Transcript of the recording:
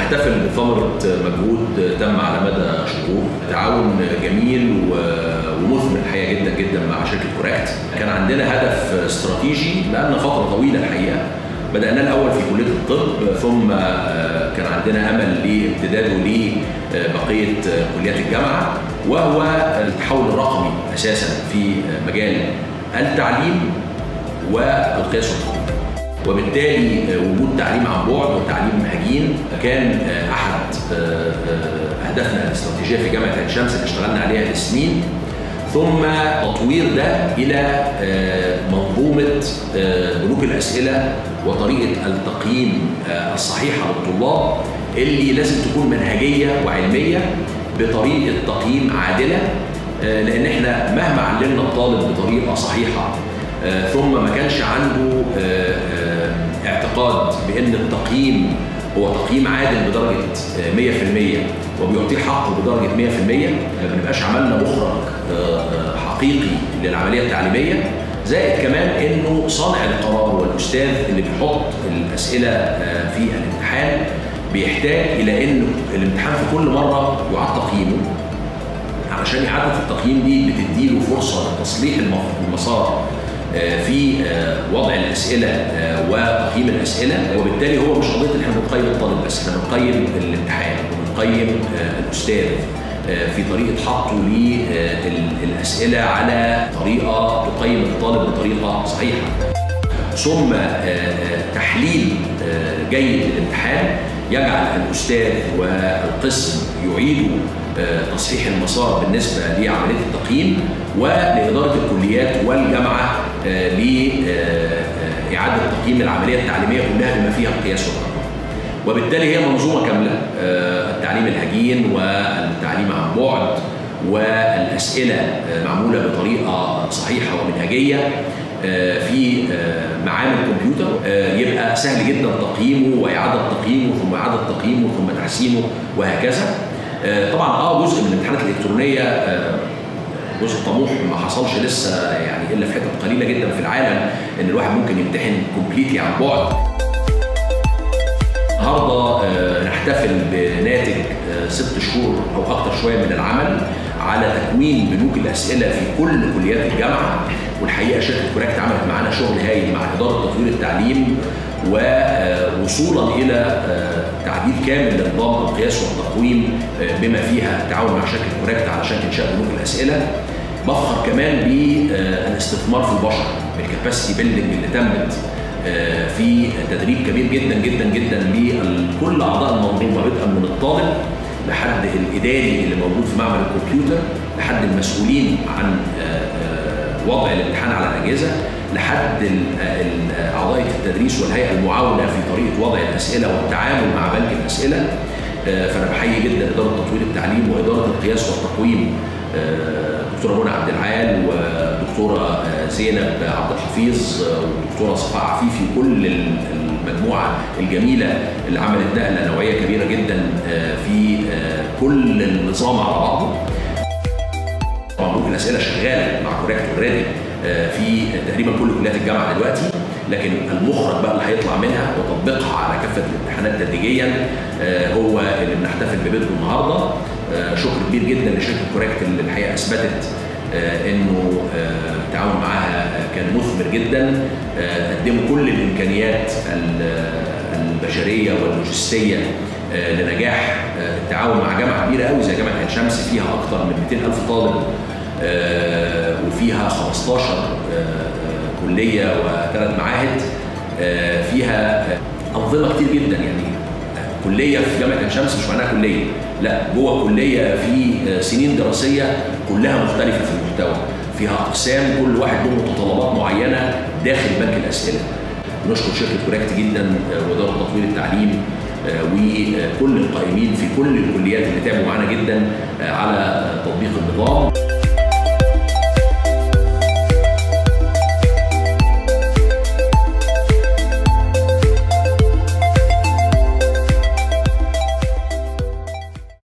بنحتفل بثمرة مجهود تم على مدى شهور تعاون جميل ومثمر الحقيقة جدا جدا مع شركة كوراكت كان عندنا هدف استراتيجي بقالنا فترة طويلة الحقيقة بدأنا الأول في كلية الطب ثم كان عندنا أمل لامتداده لبقية كليات الجامعة وهو التحول الرقمي أساسا في مجال التعليم والقياس والتقييم وبالتالي وجود تعليم عن بعد وتعليم هجين كان احد اهدافنا الاستراتيجيه في جامعه عين شمس اللي اشتغلنا عليها لسنين ثم تطوير ده الى منظومه بنوك الاسئله وطريقه التقييم الصحيحه للطلاب اللي لازم تكون منهجيه وعلميه بطريقه تقييم عادله لان احنا مهما علمنا الطالب بطريقه صحيحه ثم ما كانش عنده اعتقاد بان التقييم هو تقييم عادل بدرجه 100% وبيعطيه حقه بدرجه 100% ما بنبقاش عملنا مخرج حقيقي للعمليه التعليميه زائد كمان انه صانع القرار والاستاذ اللي بيحط الاسئله في الامتحان بيحتاج الى ان الامتحان في كل مره يعاد تقييمه علشان اعاده التقييم دي بتديله فرصه لتصليح المسار في وضع الاسئله وتقييم الاسئله وبالتالي هو مش قضيه ان احنا بنقيم الطالب بس احنا بنقيم الامتحان وبنقيم الاستاذ في طريقه حطه للاسئله على طريقه تقيم الطالب بطريقه صحيحه ثم تحليل جيد للامتحان يجعل الاستاذ والقسم يعيدوا تصحيح المسار بالنسبه لعمليه التقييم ولاداره الكليات والجامعه لاعاده تقييم العمليه التعليميه كلها بما فيها القياس والتقييم. وبالتالي هي منظومه كامله التعليم الهجين والتعليم عن بعد والاسئله معموله بطريقه صحيحه ومنهجيه في معامل الكمبيوتر يبقى سهل جدا تقييمه واعاده تقييمه ثم اعاده تقييمه ثم تحسينه وهكذا طبعا اه جزء من الامتحانات الالكترونيه جزء طموح ما حصلش لسه يعني الا في حتت قليله جدا في العالم ان الواحد ممكن يمتحن كومبليتلي عن بعد النهارده نحتفل بناتج ست شهور او اكثر شويه من العمل على تكوين بنوك الاسئله في كل كليات الجامعه والحقيقه شركه كوراكت عملت معانا شغل هايل مع اداره تطوير التعليم ووصولا الى تعديل كامل لنظام القياس والتقويم بما فيها التعاون مع شركه كوراكت علشان انشاء بنوك الاسئله بفخر كمان بالاستثمار في البشر بالكاباسيتي بيلدنج اللي تمت في تدريب كبير جدا جدا جدا لكل اعضاء المنظومه بدءا من الطالب لحد الاداري اللي موجود في معمل الكمبيوتر لحد المسؤولين عن وضع الامتحان على الاجهزه لحد اعضاء التدريس والهيئه المعاونه في طريقه وضع الاسئله والتعامل مع بنك الاسئله فانا بحيي جدا اداره تطوير التعليم واداره القياس والتقويم دكتوره منى عبد العال ودكتوره زينب عبد الحفيظ ودكتوره صفاء عفيفي كل المجموعه الجميله اللي عملت نقله نوعيه كبيره جدا في كل النظام على بعضه طبعا ممكن الاسئله شغاله مع كوريكت اوريدي في تقريبا كل كليات الجامعه دلوقتي لكن المخرج بقى اللي هيطلع منها وتطبيقها على كافه الامتحانات تدريجيا هو اللي بنحتفل ببدءه النهارده شكر كبير جدا لشركه كوريكت اللي الحقيقه اثبتت انه التعاون معاها كان مثمر جدا قدموا كل الامكانيات البشريه واللوجستيه لنجاح التعاون مع جامعه كبيره قوي زي جامعه عين شمس فيها اكثر من 200 الف طالب وفيها 15 كليه وثلاث معاهد فيها انظمه كتير جدا يعني كليه في جامعه عين شمس مش معناها كليه لا جوه الكليه في سنين دراسيه كلها مختلفه في المحتوى فيها اقسام كل واحد له متطلبات معينه داخل بنك الاسئله نشكر شركه كوريكت جدا واداره تطوير التعليم وكل القائمين في كل الكليات اللي تعبوا معانا جدا على تطبيق النظام